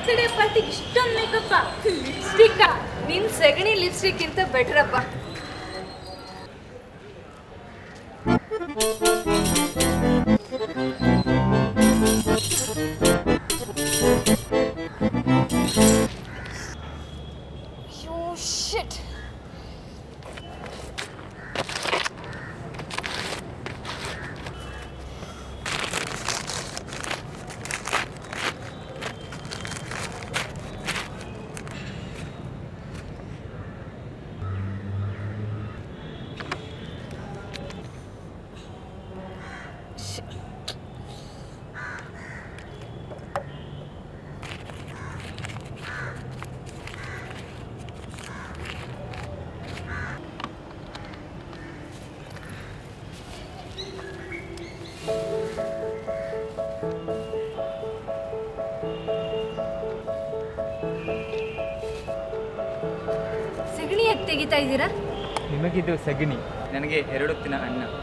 birthday party ಇಷ್ಟೊಂದು ಮೇಕಪ್ಪ lipstick ನಿನ್ ಸೆಗಣಿ ಲಿಪ್ಸ್ಟಿಕ್ ಇಂತ ಬೆಟ್ರಪ್ಪ ಯೋ ಶಿಟ್ ಸೆಗಣಿ ಯಾಕೆ ತೆಗಿತಾ ಇದ್ದೀರಾ ನಿಮಗಿದು ಸಗಣಿ ನನಗೆ ಎರಡು ಹೊತ್ತಿನ ಅನ್ನ